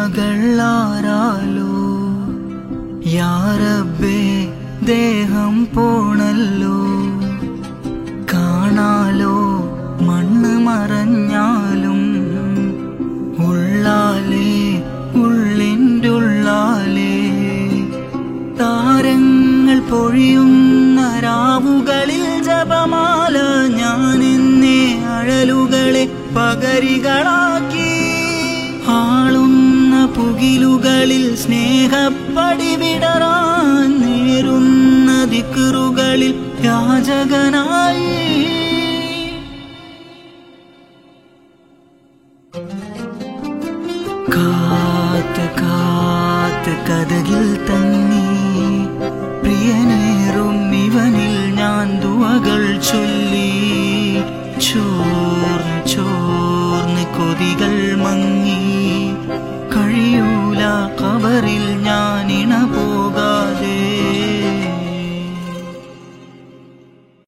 മകൾ ആരാലോ യാറബേ ദേഹം പോണല്ലോ കാണാലോ മണ്ണ് മറഞ്ഞാലും ഉള്ളാലേ ഉള്ളിൻ്റെ ഉള്ളാലേ താരങ്ങൾ പൊഴിയുന്ന രാവുകളിൽ ജപമാല ഞാൻ എന്നെ അഴലുകളെ പകരികളാക്കി ആളുന്ന പുകിലുകളിൽ സ്നേഹപ്പടി വിടറാൻ നേരുന്ന ദിക്കറുകളിൽ യാചകനായി കാത്ത് കാത്ത് കഥകിൽ തങ്ങി പ്രിയനേറും ഇവനിൽ ഞാൻ ദുവകൾ ചൊല്ലി ചോർന്ന് ചോർന്ന് കൊതികൾ മങ്ങി